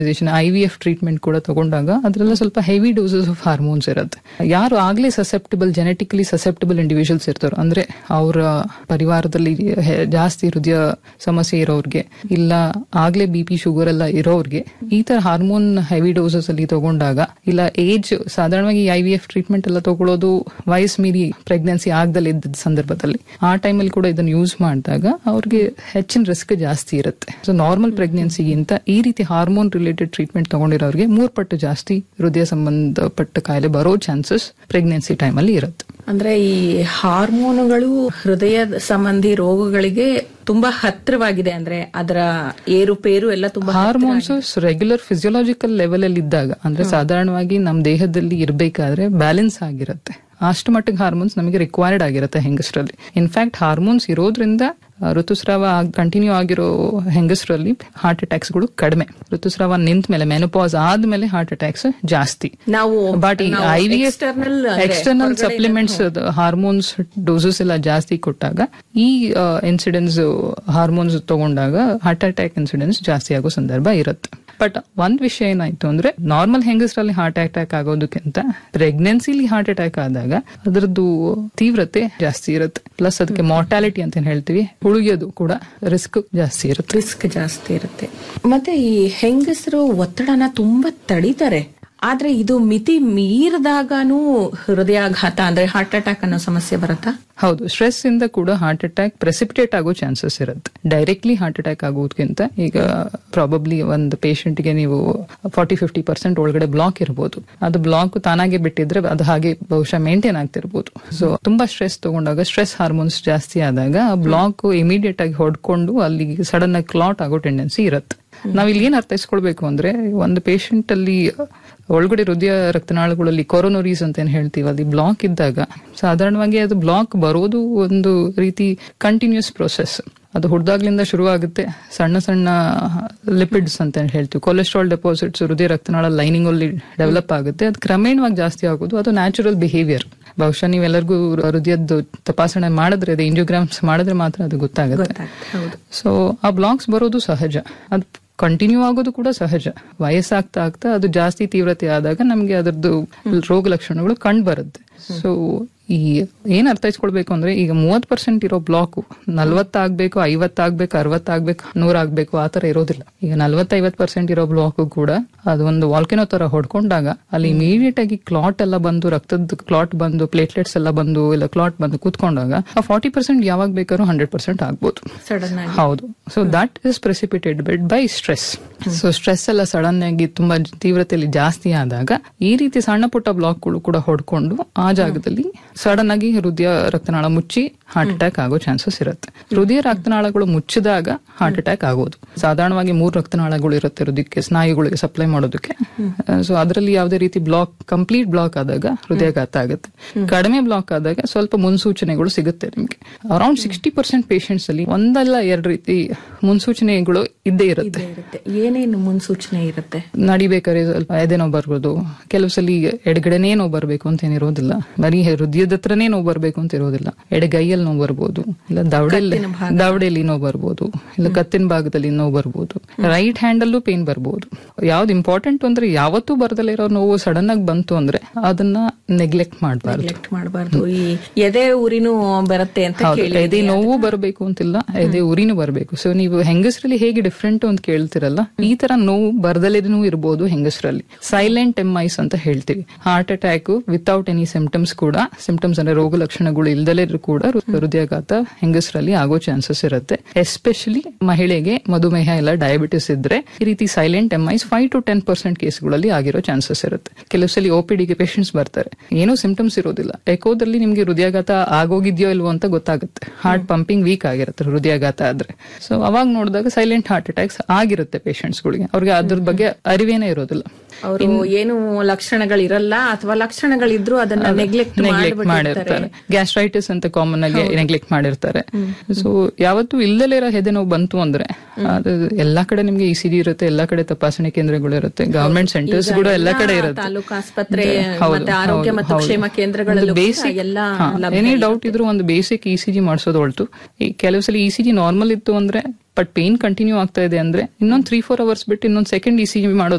I V F treatment ಕೂಡ ತಗೊಂಡಾಗ ಅದ್ರೆಲ್ಲ ಸ್ವಲ್ಪ ಹೆವಿ ಡೋಸಸ್ ಆಫ್ ಹಾರ್ಮೋನ್ಸ್ ಇರುತ್ತೆ ಯಾರು ಆಗ್ಲೇ ಸಸೆಪ್ಟಬಲ್ ಜೆನೆಟಿಕಲಿ ಸಸೆಪ್ಟಬಲ್ ಇಂಡಿವಿಜುವಲ್ಸ್ ಇರ್ತಾರೋ ಅಂದ್ರೆ ಅವರ ಪರಿವಾರದಲ್ಲಿ ಹೆ- ಜಾಸ್ತಿ ಹೃದಯ ಸಮಸ್ಯೆ ಇರೋರ್ಗೆ ಇಲ್ಲ ಆಗ್ಲೇ ಬಿ ಪಿ ಶುಗರ್ ಎಲ್ಲ ಇರೋರ್ಗೆ ಈ ತರ ಹಾರ್ಮೋನ್ ಹೆವಿ ಡೋಸಸ್ ಅಲ್ಲಿ ತಗೊಂಡಾಗ ಇಲ್ಲ ಏಜ್ ಸಾಧಾರಣವಾಗಿ ಐ ವಿ ಎಫ್ ಟ್ರೀಟ್ಮೆಂಟ್ ಎಲ್ಲ ತಗೊಳ್ಳೋದು ವಯಸ್ಸು ಮೀರಿ ಪ್ರೆಗ್ನೆನ್ಸಿ ಆಗ್ದಲ್ಲ ಇದ್ದ ಸಂದರ್ಭದಲ್ಲಿ ಆ ಟೈಮಲ್ಲಿ ಕೂಡ ಇದನ್ನ ಯೂಸ್ ಮಾಡಿದಾಗ ಅವ್ರಿಗೆ ಹೆಚ್ಚಿನ ರಿಸ್ಕ್ ಜಾಸ್ತಿ ಇರುತ್ತೆ ಸೊ ನಾರ್ಮಲ್ ಪ್ರೆಗ್ನೆನ್ಸಿಗಿಂತ ಈ ರೀತಿ ಹಾರ್ಮೋನ್ ರಿಲೇಟೆಡ್ ಟ್ರೀಟ್ಮೆಂಟ್ ತಗೊಂಡಿರೋರಿಗೆ ಮೂರ್ ಪಟ್ಟು ಜಾಸ್ತಿ ಹೃದಯ ಸಂಬಂಧಪಟ್ಟ ಕಾಯಿಲೆ ಬರೋ ಚಾನ್ಸಸ್ ಪ್ರೆಗ್ನೆನ್ಸಿ ಟೈಮಲ್ಲಿ ಇರುತ್ತೆ ಅಂದ್ರೆ ಈ ಹಾರ್ಮೋನುಗಳು ಹೃದಯ ಸಂಬಂಧಿ ರೋಗಗಳಿಗೆ ತುಂಬಾ ಹತ್ತಿರವಾಗಿದೆ ಅಂದ್ರೆ ಅದರ ಏರುಪೇರು ಎಲ್ಲ ತುಂಬಾ ಹಾರ್ಮೋನ್ಸ್ ರೆಗ್ಯುಲರ್ ಫಿಸಿಯೋಲಾಜಿಕಲ್ ಲೆವೆಲ್ ಅಲ್ಲಿ ಇದ್ದಾಗ ಅಂದ್ರೆ ಸಾಧಾರಣವಾಗಿ ನಮ್ಮ ದೇಹದಲ್ಲಿ ಇರಬೇಕಾದ್ರೆ ಬ್ಯಾಲೆನ್ಸ್ ಆಗಿರುತ್ತೆ ಅಷ್ಟು ಮಟ್ಟಿಗೆ ಹಾರ್ಮೋನ್ಸ್ ನಮಗೆ ರಿಕ್ವೈರ್ಡ್ ಆಗಿರುತ್ತೆ ಹೆಂಗಸರಲ್ಲಿ ಇನ್ಫ್ಯಾಕ್ಟ್ ಹಾರ್ಮೋನ್ಸ್ ಇರೋದ್ರಿಂದ ಆ, ಋತುಸ್ರಾವ ಕಂಟಿನ್ಯೂ ಆಗಿರೋ ಹೆಂಗಸರಲ್ಲಿ ಹಾರ್ಟ್ ಅಟ್ಯಾಕ್ಸ್ ಗಳು ಕಡಿಮೆ ಋತುಸ್ರಾವ ನಿಂತ ಮೇಲೆ ಮೆನೋಪಾಸ್ ಆದ್ಮೇಲೆ ಹಾರ್ಟ್ ಅಟ್ಯಾಕ್ಸ್ ಜಾಸ್ತಿ ನಾವು ಬಟ್ ಈ ನಾವು ಐ ವಿ external ಅಂದ್ರೆ ಎಕ್ಸ್ಟರ್ನಲ್ ಹೊರಗಡೆ ಸಪ್ಲಿಮೆಂಟ್ಸ್ ಹಾರ್ಮೋನ್ಸ್ ಡೋಸಸ್ ಎಲ್ಲ ಜಾಸ್ತಿ ಕೊಟ್ಟಾಗ ಈ ಇನ್ಸಿಡೆನ್ಸ್ ಹಾರ್ಮೋನ್ಸ್ ತಗೊಂಡಾಗ ಹಾರ್ಟ್ ಅಟ್ಯಾಕ್ ಇನ್ಸಿಡೆನ್ಸ್ ಜಾಸ್ತಿ ಆಗೋ ಸಂದರ್ಭ ಇರುತ್ತೆ ಬಟ್ ಒಂದ್ ವಿಷಯ ಏನಾಯ್ತು ಅಂದ್ರೆ ನಾರ್ಮಲ್ ಹೆಂಗಸರಲ್ಲಿ ಹಾರ್ಟ್ ಅಟ್ಯಾಕ್ ಆಗೋದಕ್ಕಿಂತ ಪ್ರೆಗ್ನೆನ್ಸಿಲಿ ಹಾರ್ಟ್ ಅಟ್ಯಾಕ್ ಆದಾಗ ಅದರದ್ದು ತೀವ್ರತೆ ಜಾಸ್ತಿ ಇರುತ್ತೆ ಪ್ಲಸ್ ಅದಕ್ಕೆ ಮಾರ್ಟಾಲಿಟಿ ಅಂತ ಏನ್ ಹೇಳ್ತೀವಿ ಉಳಿಯೋದು ಕೂಡ ರಿಸ್ಕ್ ಜಾಸ್ತಿ ಇರುತ್ತೆ ರಿಸ್ಕ್ ಜಾಸ್ತಿ ಇರುತ್ತೆ ಮತ್ತೆ ಈ ಹೆಂಗಸರು ಒತ್ತಡನ ತುಂಬಾ ತಡಿತಾರೆ ಆದ್ರೆ ಇದು ಮಿತಿ ಮೀರಿದಾಗನೂ ಹೃದಯಾಘಾತ ಅಂದ್ರೆ ಹಾರ್ಟ್ ಅಟ್ಯಾಕ್ ಅನ್ನೋ ಸಮಸ್ಯೆ ಬರುತ್ತಾ ಹೌದು ಸ್ಟ್ರೆಸ್ ಇಂದ ಕೂಡ ಹಾರ್ಟ್ ಅಟ್ಯಾಕ್ ಪ್ರೆಸಿಪಿಟೇಟ್ ಆಗೋ ಚಾನ್ಸಸ್ ಇರುತ್ತೆ ಡೈರೆಕ್ಟ್ಲಿ ಹಾರ್ಟ್ ಅಟ್ಯಾಕ್ ಆಗೋದಕ್ಕಿಂತ ಈಗ ಪ್ರಾಬಬ್ಲಿ ಒಂದು ಗೆ ನೀವು ಫಾರ್ಟಿ ಫಿಫ್ಟಿ ಪರ್ಸೆಂಟ್ ಒಳಗಡೆ ಬ್ಲಾಕ್ ಇರಬಹುದು ಅದು ಬ್ಲಾಕ್ ತಾನಾಗೆ ಬಿಟ್ಟಿದ್ರೆ ಅದು ಹಾಗೆ ಬಹುಶಃ ಮೇಂಟೈನ್ ಆಗ್ತಿರ್ಬೋದು ಸೊ ತುಂಬಾ ಸ್ಟ್ರೆಸ್ ತಗೊಂಡಾಗ ಸ್ಟ್ರೆಸ್ ಹಾರ್ಮೋನ್ಸ್ ಜಾಸ್ತಿ ಆದಾಗ ಬ್ಲಾಕ್ ಇಮಿಡಿಯೇಟ್ ಆಗಿ ಹೊಡ್ಕೊಂಡು ಅಲ್ಲಿ ಸಡನ್ ಆಗಿ ಕ್ಲಾಟ್ ಆಗೋ ಟೆಂಡೆನ್ಸಿ ಇರುತ್ತೆ ನಾವ್ ಇಲ್ಲಿ ಏನ್ ಅರ್ಥೈಸ್ಕೊಳ್ಬೇಕು ಅಂದ್ರೆ ಒಂದು ಪೇಷಂಟ್ ಅಲ್ಲಿ ಒಳಗಡೆ ಹೃದಯ ರಕ್ತನಾಳಗಳಲ್ಲಿ ಕೊರೋನರೀಸ್ ಅಂತ ಏನ್ ಹೇಳ್ತೀವಿ ಅಲ್ಲಿ ಬ್ಲಾಕ್ ಇದ್ದಾಗ ಸಾಧಾರಣವಾಗಿ ಅದು ಬ್ಲಾಕ್ ಬರೋದು ಒಂದು ರೀತಿ ಕಂಟಿನ್ಯೂಸ್ ಪ್ರೊಸೆಸ್ ಅದು ಹುಡ್ದಾಗ್ಲಿಂದ ಶುರು ಆಗುತ್ತೆ ಸಣ್ಣ ಸಣ್ಣ ಲಿಪಿಡ್ಸ್ ಅಂತ ಏನ್ ಹೇಳ್ತೀವಿ ಕೊಲೆಸ್ಟ್ರಾಲ್ ಡೆಪಾಸಿಟ್ಸ್ ಹೃದಯ ರಕ್ತನಾಳ ಲೈನಿಂಗ್ ಅಲ್ಲಿ ಡೆವಲಪ್ ಆಗುತ್ತೆ ಅದು ಕ್ರಮೇಣವಾಗಿ ಜಾಸ್ತಿ ಆಗೋದು ಅದು ನ್ಯಾಚುರಲ್ ಬಿಹೇವಿಯರ್ ಬಹುಶಃ ನೀವೆಲ್ಲರಿಗೂ ಹೃದಯದ್ದು ತಪಾಸಣೆ ಮಾಡಿದ್ರೆ ಅದು ಇಂಜಿಯೋಗ್ರಾಮ್ಸ್ ಮಾಡಿದ್ರೆ ಮಾತ್ರ ಅದು ಗೊತ್ತಾಗುತ್ತೆ ಗೊತ್ತಾಗ್ತದೆ, ಹೌದು ಸೊ ಆ ಬ್ಲಾಕ್ಸ್ ಬರೋದು ಸಹಜ ಅದು ಕಂಟಿನ್ಯೂ ಆಗೋದು ಕೂಡ ಸಹಜ ವಯಸ್ಸಾಗ್ತಾ ಆಗ್ತಾ ಅದು ಜಾಸ್ತಿ ತೀವ್ರತೆ ಆದಾಗ ನಮ್ಗೆ ಅದರದ್ದು ರೋಗ ಲಕ್ಷಣಗಳು ಕಂಡು ಬರುತ್ತೆ ಸೊ ಈ ಏನ್ ಅರ್ಥೈಸ್ಕೊಳ್ಬೇಕು ಅಂದ್ರೆ ಈಗ ಮೂವತ್ ಪರ್ಸೆಂಟ್ ಇರೋ ಬ್ಲಾಕ್ ನಲ್ವತ್ತಾಗ್ಬೇಕು ಐವತ್ತಾಗ್ಬೇಕು ಅರವತ್ತಾಗ್ಬೇಕು ನೂರ ಆಗ್ಬೇಕು ಆ ತರ ಇರೋದಿಲ್ಲ ಈಗ ನಲ್ವತ್ತೈವತ್ ಪರ್ಸೆಂಟ್ ಇರೋ ಬ್ಲಾಕ್ ಕೂಡ ಅದು ಒಂದು ವಾಲ್ಕೆನೋ ತರ ಹೊಡ್ಕೊಂಡಾಗ ಅಲ್ಲಿ ಇಮಿಡಿಯೇಟ್ ಆಗಿ ಕ್ಲಾಟ್ ಎಲ್ಲ ಬಂದು ರಕ್ತದ ಕ್ಲಾಟ್ ಬಂದು ಪ್ಲೇಟ್ಲೆಟ್ಸ್ ಎಲ್ಲ ಬಂದು ಇಲ್ಲ ಕ್ಲಾಟ್ ಬಂದು ಕೂತ್ಕೊಂಡಾಗ ಆ ಫಾರ್ಟಿ ಪರ್ಸೆಂಟ್ ಯಾವಾಗ ಬೇಕಾದ್ರೂ ಹಂಡ್ರೆಡ್ ಪರ್ಸೆಂಟ್ ಆಗ್ಬೋದು ಸಡನ್ ಆಗಿ ಹೌದು so that is precipitated by stress so stress ಎಲ್ಲ ಸಡನ್ ಆಗಿ ತುಂಬಾ ತೀವ್ರತೆಯಲ್ಲಿ ಜಾಸ್ತಿ ಆದಾಗ ಈ ರೀತಿ ಸಣ್ಣ ಪುಟ್ಟ ಬ್ಲಾಕ್ಗಳು ಕೂಡ ಹೊಡ್ಕೊಂಡು ಆ ಜಾಗದಲ್ಲಿ ಸಡನ್ ಆಗಿ ಹೃದಯ ರಕ್ತನಾಳ ಮುಚ್ಚಿ ಹಾರ್ಟ್ ಅಟ್ಯಾಕ್ ಆಗೋ ಚಾನ್ಸಸ್ ಇರುತ್ತೆ ಹೃದಯ ರಕ್ತನಾಳಗಳು ಮುಚ್ಚಿದಾಗ ಹಾರ್ಟ್ ಅಟ್ಯಾಕ್ ಆಗೋದು ಸಾಧಾರಣವಾಗಿ ಮೂರು ರಕ್ತನಾಳಗಳು ಇರುತ್ತೆ ಹೃದಯಕ್ಕೆ ಸ್ನಾಯುಗಳಿಗೆ ಸಪ್ಲೈ ಮಾಡೋದಕ್ಕೆ ಸೊ ಅದರಲ್ಲಿ ಯಾವುದೇ ರೀತಿ ಬ್ಲಾಕ್ ಕಂಪ್ಲೀಟ್ ಬ್ಲಾಕ್ ಆದಾಗ ಹೃದಯಾಘಾತ ಆಗುತ್ತೆ ಕಡಿಮೆ ಬ್ಲಾಕ್ ಆದಾಗ ಸ್ವಲ್ಪ ಮುನ್ಸೂಚನೆಗಳು ಸಿಗುತ್ತೆ ನಿಮ್ಗೆ ಅರೌಂಡ್ ಸಿಕ್ಸ್ಟಿ ಪರ್ಸೆಂಟ್ ಪೇಷಂಟ್ಸ್ ಅಲ್ಲಿ ಒಂದಲ್ಲ ಎರಡು ರೀತಿ ಮುನ್ಸೂಚನೆಗಳು ಇದ್ದೇ ಇರುತ್ತೆ ಇರುತ್ತೆ ಏನೇನು ಮುನ್ಸೂಚನೆ ಇರುತ್ತೆ ನಡಿಬೇಕಾದ್ರೆ ಸ್ವಲ್ಪ ಎದೆ ನೋವು ಬರ್ಬೋದು ಕೆಲವು ಸಲ ಎಡಗಡೆನೇ ನೋವು ಬರ್ಬೇಕು ಅಂತ ಏನಿರೋದಿಲ್ಲ ಬರೀ ಹೃದಯದ ಹತ್ರನೇ ನೋವು ಬರ್ಬೇಕು ಅಂತ ಇರೋದಿಲ್ಲ ಎಡಗೈಯಲ್ಲಿ ನೋವು ಬರ್ಬೋದು ಇಲ್ಲ ದವಡೆಯಲ್ಲಿ ದವಡೆಯಲ್ಲಿ ನೋವು ಬರ್ಬೋದು ಇಲ್ಲ ಕತ್ತಿನ ಭಾಗದಲ್ಲಿ ನೋವು ಬರ್ಬೋದು ರೈಟ್ ಹ್ಯಾಂಡ್ ಅಲ್ಲೂ ಪೇನ್ ಬರ್ಬೋದು ಯಾವ್ದು ಇಂಪಾರ್ಟೆಂಟ್ ಅಂದ್ರೆ ಯಾವತ್ತೂ ಬರ್ದಲ್ಲೇ ಇರೋ ನೋವು ಸಡನ್ ಆಗಿ ಬಂತು ಅಂದ್ರೆ ಅದನ್ನ ನೆಗ್ಲೆಕ್ಟ್ ಮಾಡಬಾರ್ದು ನೆಗ್ಲೆಕ್ಟ್ ಮಾಡಬಾರ್ದು ಈ ಎದೆ ಊರಿನೂ ಬರುತ್ತೆ ಅಂತ ಹೌದು ಕೇಳಿ ಎದೆ ನೋವು ಬರಬೇಕು ಅಂತಿಲ್ಲ ಎದೆ ಉರಿನೂ ಬರಬೇಕು ಸೊ ನೀವು ಹೆಂಗಸರಲ್ಲಿ ಹೇಗೆ ಡಿಫ್ರೆಂಟ್ ಅಂತ ಕೇಳ್ತಿರಲ್ಲ ಈ ತರ ನೋವು ಬರ್ದಲೇನೂ ಇರಬಹುದು ಹೆಂಗಸರಲ್ಲಿ ಸೈಲೆಂಟ್ ಎಂಐಸ್ ಅಂತ ಹೇಳ್ತೀವಿ heart attack without any symptoms ಕೂಡ ಸಿಂಪ್ಟಮ್ಸ್ ಅಂದ್ರೆ ರೋಗ ಲಕ್ಷಣಗಳು ಇಲ್ದಲೇ ಕೂಡ ಹೃದಯಾಘಾತ ಹೆಂಗಸರಲ್ಲಿ ಆಗೋ ಚಾನ್ಸಸ್ ಇರುತ್ತೆ ಎಸ್ಪೆಷಲಿ ಮಹಿಳೆಗೆ ಮಧುಮೇಹ ಇಲ್ಲ ಡಯಾಬಿಟಿಸ್ ಇದ್ರೆ ಈ ರೀತಿ silent MIs five to ten percent ಕೇಸ್ಗಳಲ್ಲಿ ಆಗಿರೋ ಚಾನ್ಸಸ್ ಇರುತ್ತೆ ಕೆಲವು ಸಲ ಓಪಿಡಿಗೆ ಪೇಷಂಟ್ಸ್ ಬರ್ತಾರೆ ಏನೂ ಸಿಂಪ್ಟಮ್ಸ್ ಇರೋದಿಲ್ಲ ಎಕೋದಲ್ಲಿ ನಿಮ್ಗೆ ಹೃದಯಾಘಾತ ಆಗೋಗಿದ್ಯೋ ಇಲ್ವೋ ಅಂತ ಗೊತ್ತಾಗುತ್ತೆ ಹಾರ್ಟ್ ಪಂಪಿಂಗ್ ವೀಕ್ ಆಗಿರುತ್ತೆ ಹೃದಯಾಘಾತ ಆದ್ರೆ ಸೊ ಅವಾಗ ನೋಡಿದಾಗ ಸೈಲೆಂಟ್ ಹಾರ್ಟ್ ಅಟ್ಯಾಕ್ಸ್ ಆಗಿರುತ್ತೆ ಪೇಷಂಟ್ಸ್ಗಳಿಗೆ ಅವ್ರಿಗೆ ಅದ್ರ ಬಗ್ಗೆ ಅರಿವೇನೇ ಇರೋದಿಲ್ಲ ಅವರು ಏನು ಲಕ್ಷಣಗಳಿರಲ್ಲ ಅಥವಾ ಲಕ್ಷಣಗಳಿದ್ರು ಅದನ್ನ ನೆಗ್ಲೆಕ್ಟ್ ನೆಗ್ಲೆಕ್ಟ್ ಮಾಡಿರ್ತಾರೆ ಗ್ಯಾಸ್ಟ್ರೈಟಿಸ್ ಅಂತ ಕಾಮನ್ ಆಗಿ ನೆಗ್ಲೆಕ್ಟ್ ಮಾಡಿರ್ತಾರೆ ಸೊ ಯಾವತ್ತು ಇಲ್ದಲೇ ಇರೋ ಹೆದೆ ನೋವು ಬಂತು ಅಂದ್ರೆ ಅದು ಎಲ್ಲಾ ಕಡೆ ನಿಮ್ಗೆ ಇ ಸಿ ಜಿ ಇರುತ್ತೆ ಎಲ್ಲಾ ಕಡೆ ತಪಾಸಣೆ ಕೇಂದ್ರಗಳು ಇರುತ್ತೆ ಗವರ್ಮೆಂಟ್ ಸೆಂಟರ್ಸ್ ಕೂಡ ಎಲ್ಲಾ ಕಡೆ ಇರುತ್ತೆ ತಾಲೂಕು ಆಸ್ಪತ್ರೆ ಮತ್ತೆ ಆರೋಗ್ಯ ಮತ್ತು ಕ್ಷೇಮ ಕೇಂದ್ರಗಳಲ್ಲೂ ಕೂಡ ಎಲ್ಲ ಏನೇ ಡೌಟ್ ಇದ್ರು ಒಂದು ಬೇಸಿಕ್ ಇ ಸಿ ಜಿ ಮಾಡಿಸೋದು ಹೊರತು ಈ ಕೆಲವು ಸಲ ಇ ಸಿ ಜಿ ನಾರ್ಮಲ್ ಇತ್ತು ಅಂದ್ರೆ ಬಟ್ ಪೇನ್ ಕಂಟಿನ್ಯೂ ಆಗ್ತಾ ಇದೆ ಅಂದ್ರೆ ಇನ್ನೊಂದ್ ತ್ರೀ ಫೋರ್ ಅವರ್ಸ್ ಬಿಟ್ಟು ಇನ್ನೊಂದ್ ಸೆಕೆಂಡ್ ಇ ಸಿ ಜಿ ಮಾಡೋದು